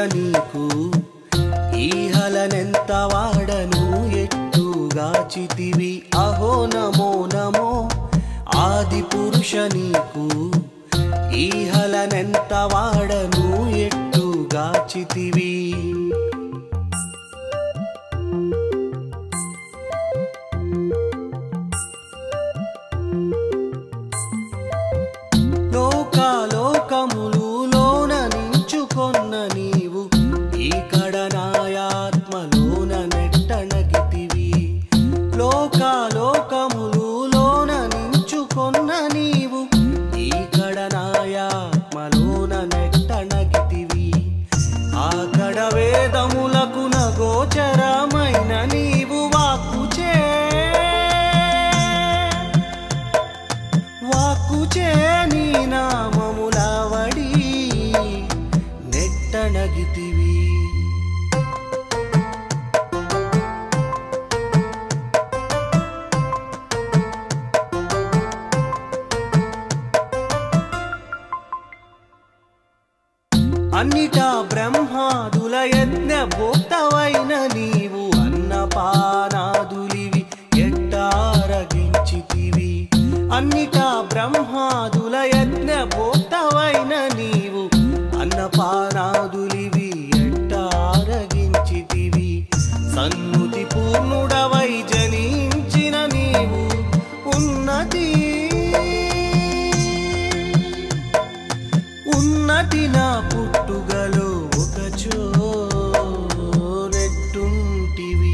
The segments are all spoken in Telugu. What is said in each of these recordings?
నీకు ఈహలనెంత వాడను ఎట్టుగాచితివి అహో నమో నమో ఆది పురుష నీకు ఈహలనెంత వాడను ఎట్టుగాచితివి లోకాలోకములు లోన నించుకొన్న నీవు ఈ కడనాయాత్మలోన నెట్టనగితివి లోకాలోకములు లోన నించుకొన్న నీవు ఈ కడనాయాత్మలోన నెట్టనగితివి ఆ కడ వేదములకు నగోచరమైన నీవు వాక్కుచే వాక్కుచే నీ నామములవడి నెట్టనగితివి అన్నిటా బ్రహ్మాదుల యజ్ఞ భోక్తవైన నీవు అన్నపానాదులివి ఎట్టారగించితివి అన్నిటా బ్రహ్మాదుల యజ్ఞ భోక్తవైన నీవు అన్నపానాదులివి ఎట్టారగించితివి సన్నుతి పూర్ణుడవై జనించిన నీవు ఉన్నతి ఉన్నటి నా పుట్టుగలో ఒక నెట్టుంటివి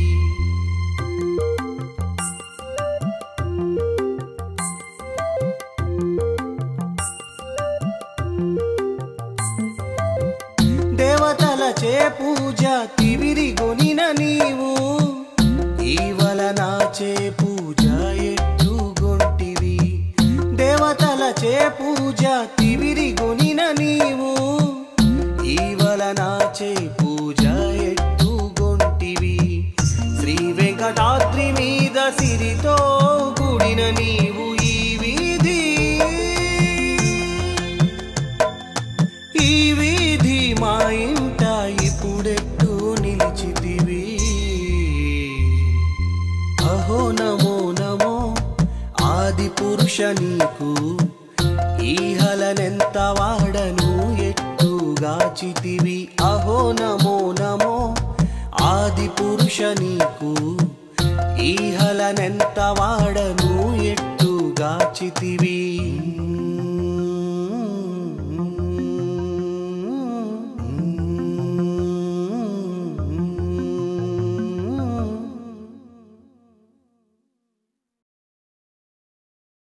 దేవతల చే పూజ తివిరి గొనిన నీవు ఈవల నా చే పూజ ఎట్టుగొంటివి దేవతల చే పూజ తివిరి గొనిన నీవు ఈవల నా చే పూజ ఎట్టుగొంటివి శ్రీ వెంకటాద్రి మీద సిరితో కూడిన నీవు ఈ వీధి ఈ వీధి మా ఇంట ఇప్పుడెట్టు నిలిచితివి అహో నమో నమో ఆది పురుష నీకు ఈహలనెంత వాడను ఎట్టుగాచితివి అహో నమో నమో ఆది పురుష నీకు ఈహలనెంత వాడను ఎట్టుగాచితివి